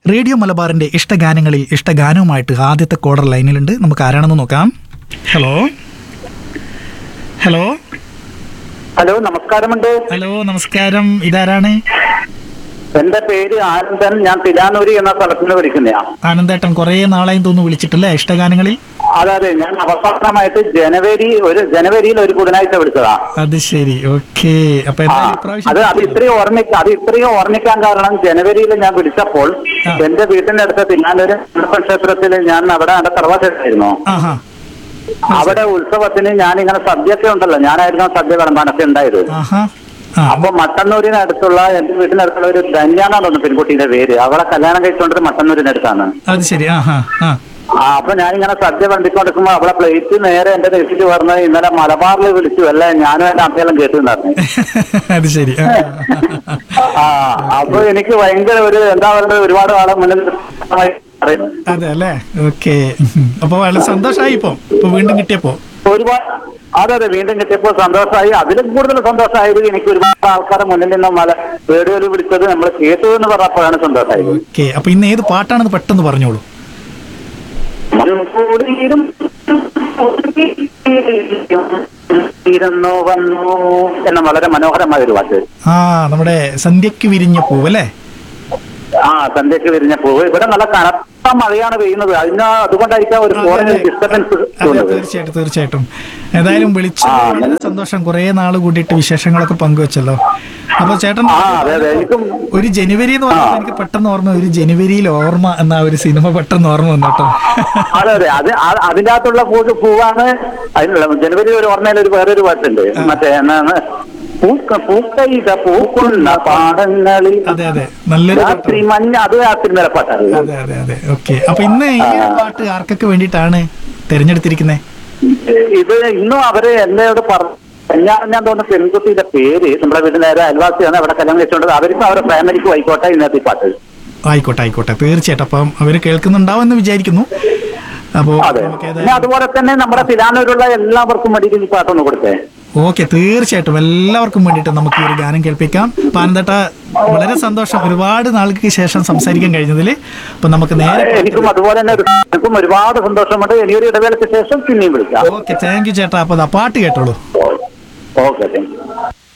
Radio മലബാറിന്റെ ഇഷ്ടഗാനങ്ങളിൽ ഇഷ്ടഗാനവുമായിട്ട് ആദ്യത്തെ കോഡർ ലൈനിലുണ്ട് നമുക്ക് ആരാണെന്ന് നോക്കാം ഹലോ ഹലോ ഹലോ നമസ്കാരമുണ്ട് ഹലോ നമസ്കാരം ഇതാരാണ് എന്റെ പേര് ആനന്ദൻ ഞാൻ തിലാനൂരി എന്ന സ്ഥലത്ത് നിന്ന് വിളിക്കുന്നയാ ആനന്ദേട്ടൻ കുറേ നാളായി തോന്നുന്നു വിളിച്ചിട്ടല്ലേ ഇഷ്ടഗാനങ്ങളിൽ അതായത് ഞാൻ അവസാനമായിട്ട് ജനുവരി ഒരു ജനുവരിയിൽ ഒരു ബുധനാഴ്ച വിളിച്ചതാ അത് ശരി ഓക്കെ അപ്പൊ ആ, എന്തായാലും അത് ഇപ്രാവശ്യം അത് ഇത്രയും ഓർമ്മിക്ക അത് ഇത്രയും ഓർമ്മിക്കാൻ കാരണം ജനുവരിയിൽ ഞാൻ വിളിച്ചപ്പോൾ ആ. എന്റെ വീട്ടിന്റെ അടുത്ത് തിരുനാനൂര് അയ്യപ്പൻ ക്ഷേത്രത്തിൽ ഞാൻ അവിടെ എന്റെ തറവാട്ടായിരുന്നു ആഹാ അവിടെ ഉത്സവത്തിന് ഞാൻ ഇങ്ങനെ സദ്യയൊക്കെ ഉണ്ടല്ലോ ഞാനായിരുന്നു സദ്യ വിളമ്പാനൊക്കെ ഉണ്ടായത് ആഹാ ആ അപ്പൊ മട്ടന്നൂരിനടുത്തുള്ള എന്റെ വീട്ടിനടുത്തുള്ള ഒരു ധന്യാന്നാണ് തോന്നുന്നു പെൺകുട്ടിയുടെ പേര് അവളെ കല്യാണം കഴിച്ചുകൊണ്ടത് മട്ടന്നൂരിനടുത്താണ് അത് ശരി ആഹാ ആ ആ അപ്പൊ ഞാനിങ്ങനെ സദ്യ വണ്ടിക്കൊണ്ടിരിക്കുമ്പോ അവളെ പ്ലേറ്റ് നേരെ എന്റെ നെറ്റിട്ട് പറഞ്ഞ് ഇന്നലെ മലബാറിൽ വിളിച്ചു അല്ല ഞാനും എന്റെ അമ്മയെല്ലാം കേട്ടിട്ടുണ്ടായിരുന്നു അത് ശരി ആ. ആ അപ്പൊ എനിക്ക് ഭയങ്കര ഒരു എന്താ പറയുക ഒരുപാട് ആളെ മുന്നിൽ അറിയുന്നു. അതെ അല്ലേ ഓക്കെ അപ്പൊ വളരെ സന്തോഷമായി ഇപ്പൊ ഇപ്പൊ വീണ്ടും കിട്ടിയപ്പോ ഒരുപാട് അതെ അതെ വീണ്ടും കിട്ടിയപ്പോ സന്തോഷമായി അതിലും കൂടുതൽ സന്തോഷമായത് എനിക്ക് ഒരുപാട് ആൾക്കാരെ മുന്നിൽ നിന്ന് മല റേഡിയോയിൽ വിളിച്ചത് നമ്മൾ കേട്ടു എന്ന് പറഞ്ഞപ്പോഴാണ് സന്തോഷമായത് ഓക്കെ അപ്പൊ ഇന്ന് ഏത് പാട്ടാണെന്ന് പെട്ടെന്ന് പറഞ്ഞോളൂ ഇരുന്നു വന്നു എന്ന വളരെ മനോഹരമായ ഒരു പാട്ട് ആ നമ്മുടെ സന്ധ്യക്ക് വിരിഞ്ഞ പൂവ് അല്ലേ ആ സന്ധ്യക്ക് വിരിഞ്ഞ പൂവ് ഇവിടെ നല്ല കനത്ത മഴയാണ് പെയ്യുന്നത് അതിന് അതുകൊണ്ടായിരിക്കാം ഒരു ഫോറിന് ഡിസ്റ്റർബൻസ് അതെ തീർച്ചയായിട്ടും തീർച്ചയായിട്ടും ഏതായാലും വിളിച്ചു ആ, വളരെ സന്തോഷം കുറെ നാൾ കൂടിയിട്ട് വിശേഷങ്ങളൊക്കെ പങ്കുവച്ചല്ലോ അപ്പൊ ചേട്ടൻ ആ അതെ അതെ എനിക്കും ഒരു ജനുവരി എന്ന് പറഞ്ഞാൽ എനിക്ക് പെട്ടെന്ന് ഓർമ്മ ഒരു ജനുവരിയിൽ ഓർമ്മ എന്ന ആ ഒരു സിനിമ പെട്ടെന്ന് ഓർമ്മ വന്നു കേട്ടോ അതെ അതെ അത് ആ- അതിന്റെ അകത്തുള്ള പൂ പൂവാണ് അതിനുള്ള ജനുവരി ഒരു ഓർമ്മയിൽ ഒരു വേറൊരു പാട്ടുണ്ട് മറ്റേ എന്നാണ് പൂക്ക പൂക്കൈത പൂക്കുന്ന പാടങ്ങളിൽ അതെ അതെ നല്ലൊരു രാത്രി മഞ്ഞ അത് ആ സിനിമയിലെ പാട്ടാണ് അതെ അതെ അതെ ഓക്കെ അപ്പൊ ഇന്ന് ഈ ഒരു പാട്ട് ആർക്കൊക്കെ വേണ്ടിയിട്ടാണ് തിരഞ്ഞെടുത്തിരിക്കുന്നത് ഇത് ഇന്നും അവര് എന്നോട് പറഞ്ഞു ഞാൻ ഞാൻ തോന്നുന്ന പെൺകുട്ടിയുടെ പേര് നമ്മുടെ വീട്ടിൽ നേരെ അയൽവാസിയാണ് അവിടെ കല്യാണം കഴിച്ചുകൊണ്ട് അവർക്കും അവരുടെ ഫാമിലിക്കും ആയിക്കോട്ടെ ഇന്നത്തെ ഈ പാട്ട് ആയിക്കോട്ടെ ആയിക്കോട്ടെ തീർച്ചയായിട്ടും അപ്പം അവര് കേൾക്കുന്നുണ്ടാവും എന്ന് വിചാരിക്കുന്നു അപ്പോ അതെ നമുക്ക് പിന്നെ ഏതായാലും അതുപോലെ തന്നെ നമ്മുടെ തിലാനൂരുള്ള എല്ലാവർക്കും വേണ്ടിയിട്ട് ഈ പാട്ടൊന്ന് കൊടുത്തേ ഓക്കെ തീർച്ചയായിട്ടും എല്ലാവർക്കും വേണ്ടിയിട്ട് നമുക്ക് ഈ ഒരു ഗാനം കേൾപ്പിക്കാം പാനന്തട്ട വളരെ സന്തോഷം ഒരുപാട് നാൾക്ക് ശേഷം സംസാരിക്കാൻ കഴിഞ്ഞതിൽ അപ്പൊ നമുക്ക് നേരെ എനിക്കും അതുപോലെ തന്നെ ഒരു- എനിക്കും ഒരുപാട് സന്തോഷമുണ്ട് ഇനിയൊരു ഇടവേളയ്ക്ക് ശേഷം പിന്നെയും വിളിക്കാം ഓക്കെ താങ്ക് യു ചേട്ടാ അപ്പൊ ദാ പാട്ട് കേട്ടോളൂ ഓക്കെ താങ്ക് യു